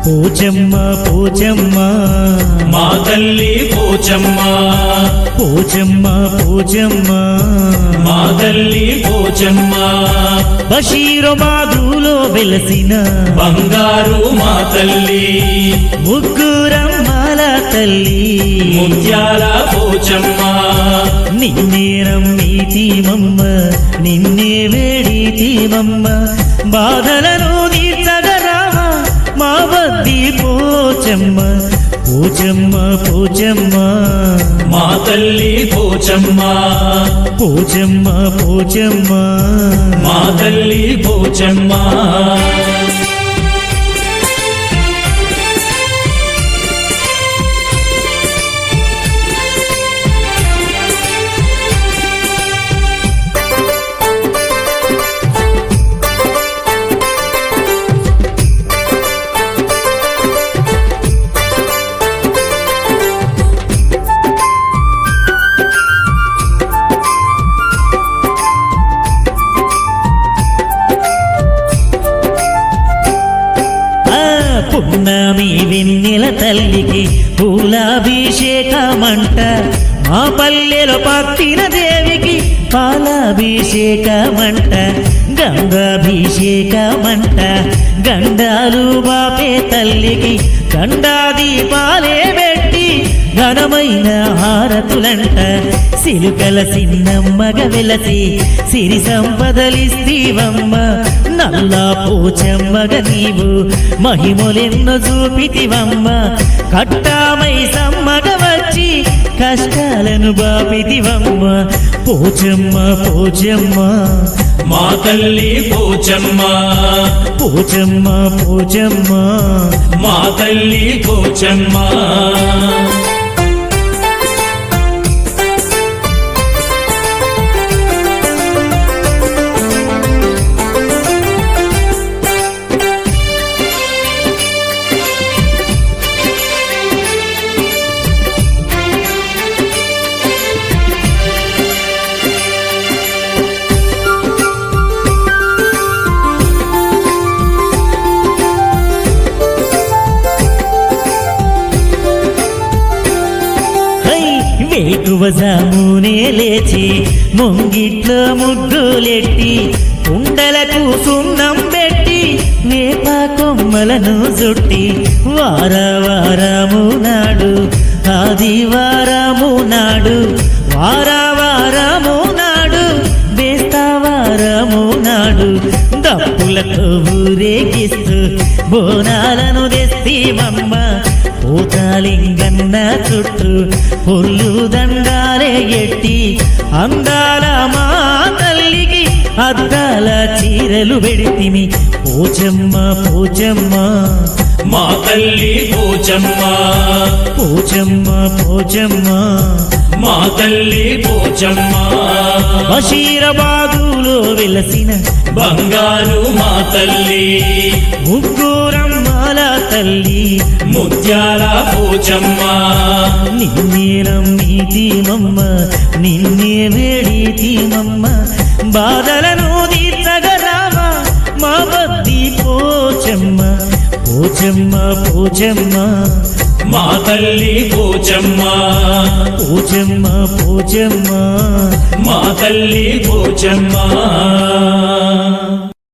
పోచమ్మ పోచమ్మ మా తల్లి పోచమ్మ పోచమ్మ పోచమ్మ మా తల్లి పోచమ్మ బషీరు మాధులో వెలసిన బంగారు మా తల్లి ముగ్గురమ్మల తల్లి ముత్యాల పోచమ్మ నిన్నే రమ్మీతిమమ్మ నిన్నే వేడితిమమ్మ బాధలను తీర్చగరామా మా బద్ది పోచమ్మ పోచమ్మ పోచమ్మ మా తల్లి పోచమ్మ పోచమ్మ పోచమ్మ మా తల్లి పోచమ్మ ఆ పున్నమి వెన్నెల తల్లికి పూలాభిషేకమంట మా పల్లెలో పక్కిన దేవికి పాలాభిషేకమంట గంగాభిషేకమంట గండాలు బాపే తల్లికి గండా దీపాలే పెట్టి ఘనమైన హారతులంట సిలుకల సిన్నమ్మగ వెలసి సిరి సంపదలిస్తీవమ్మ నల్లా పోచమ్మగ నీవు మహిమలెన్నో చూపితివమ్మ కట్టామై సమ్మగ వచ్చి కష్టాలను బాపితివమ్మ పోచమ్మ పోచమ్మ మా తల్లి పోచమ్మ పోచమ్మ పోచమ్మ మా తల్లి పోచమ్మ హై వేకువ జామునే లేచి ముంగిట్లో ముగ్గులెట్టి కుండలకు సున్నం పెట్టి వేప కొమ్మలను చుట్టి వార వారము నాడు ఆదివారము నాడు వార వారము నాడు బేస్తవారము నాడు దప్పులతో ఊరేగిస్తూ బోనాలను తెస్తీమమ్మ పూతాలింగన్న చుట్టూ పొల్లు దండాలే ఎట్టి అందాల మా తల్లికి అద్దాల చీరలు పెడితిమి పోచమ్మ పోచమ్మ మా తల్లి పోచమ్మ పోచమ్మ పోచమ్మ మా తల్లి పోచమ్మ బషీరబాదులో వెలసిన బంగారు మా తల్లి ముగ్గురమ్మల తల్లి ముత్యాల పోచమ్మ నిన్నే నమ్మీతిమమ్మ నిన్నే వేడితిమమ్మ బాధలను తీర్చగరామా మా బద్ది పోచమ్మ పోచమ్మ పోచమ్మ మా తల్లి పోచమ్మ పోచమ్మ పోచమ్మ మా తల్లి పోచమ్మ